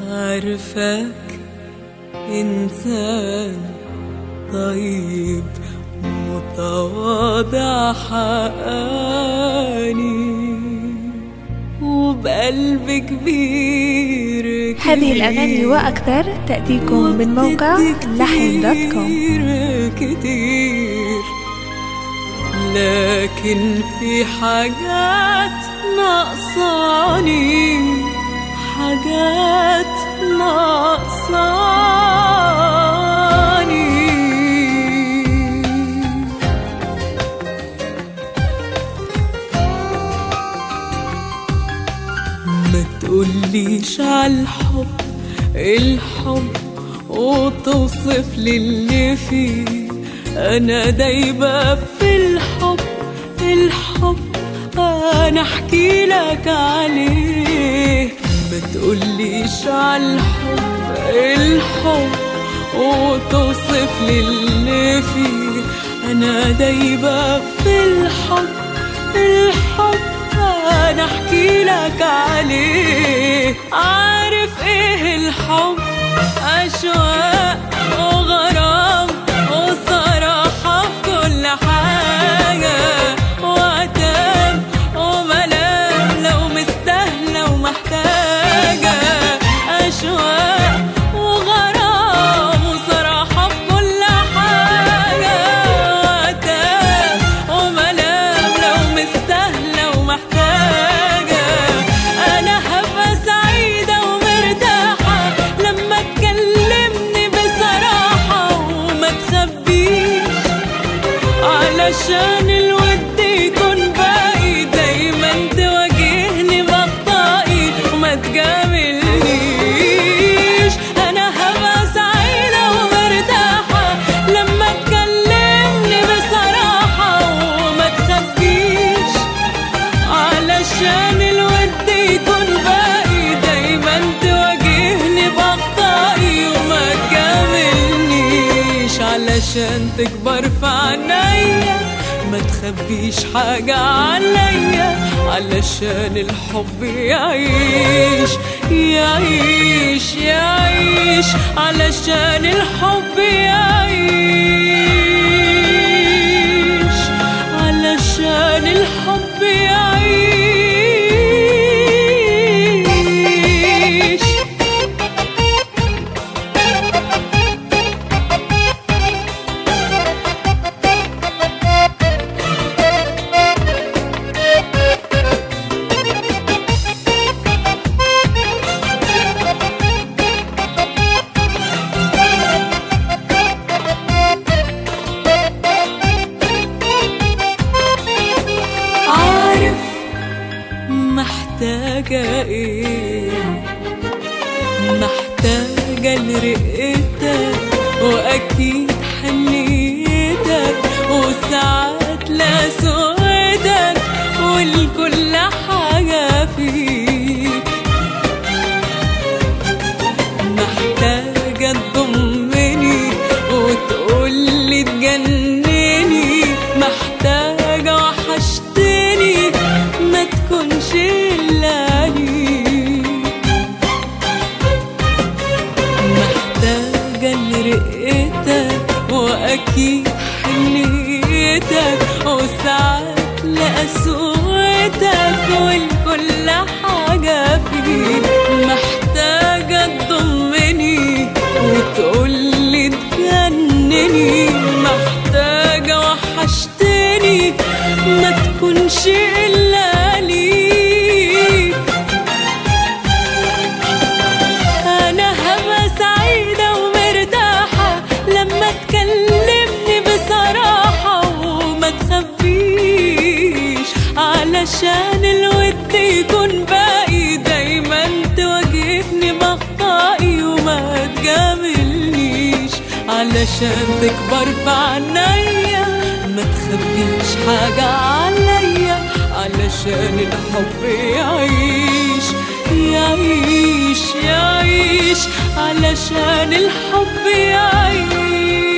عارفك إنسان طيب متواضع حقاني وبقلب كبير هذه الأغاني وأكثر تأتيكم من موقع لحن دوت كوم كتير كتير لكن في حاجات ناقصاني حاجات ناقصاني ما تقوليش عالحب الحب وتوصف لي اللي فيه انا دايبه في الحب الحب انا احكي لك عليه ما تقوليش عالحب الحب وتوصف لي اللي فيه انا دايبه في الحب الحب انا احكي لك عليه عارف ايه الحب اشواق وغرام وصراحة في كل حاجة وعتاب وملام لو مستاهلة ومحتاجة أشواق وغرام وصراحة في كل حاجة وعتاب وملام لو مستاهلة ومحتاجة أنا هبقى سعيدة ومرتاحة لما تكلمني بصراحة وما تخبيش علشان الود يكون باقي دايما تواجهني بأخطائي وما تجاملنيش أنا هبقى سعيدة ومرتاحة لما تكلمني بصراحة وما تخبيش علشان الود يكون باقي دايما تواجهني بأخطائي وما تجاملنيش علشان تكبر في عينيا ما تخبيش حاجة عليا علشان الحب يعيش يعيش يعيش علشان الحب يعيش علشان الحب يعيش عارف محتاجة ايه محتاجة لرقتك وأكيد حنيتك وساعات لسوتك ولكل حاجة فيك محتاجة تضمني وتقولي تجنني محتاجة وحشتني ما تكونش إلا ليك محتاجة لرقتك وأكيد حنيتك وساعات لقسوتك ولكل حاجة فيك محتاجة تضمني وتقولي تجنني محتاجة وحشتني ما تكونش إلا ليك أنا هبقى سعيدة ومرتاحة لما تكلمني بصراحة وما تخبيش علشان الود يكون باقي دايما تواجهني بأخطائي وما تجاملنيش علشان تكبر في عينيا ما تخبيش حاجة عليا علشان الحب يعيش يعيش يعيش علشان الحب يعيش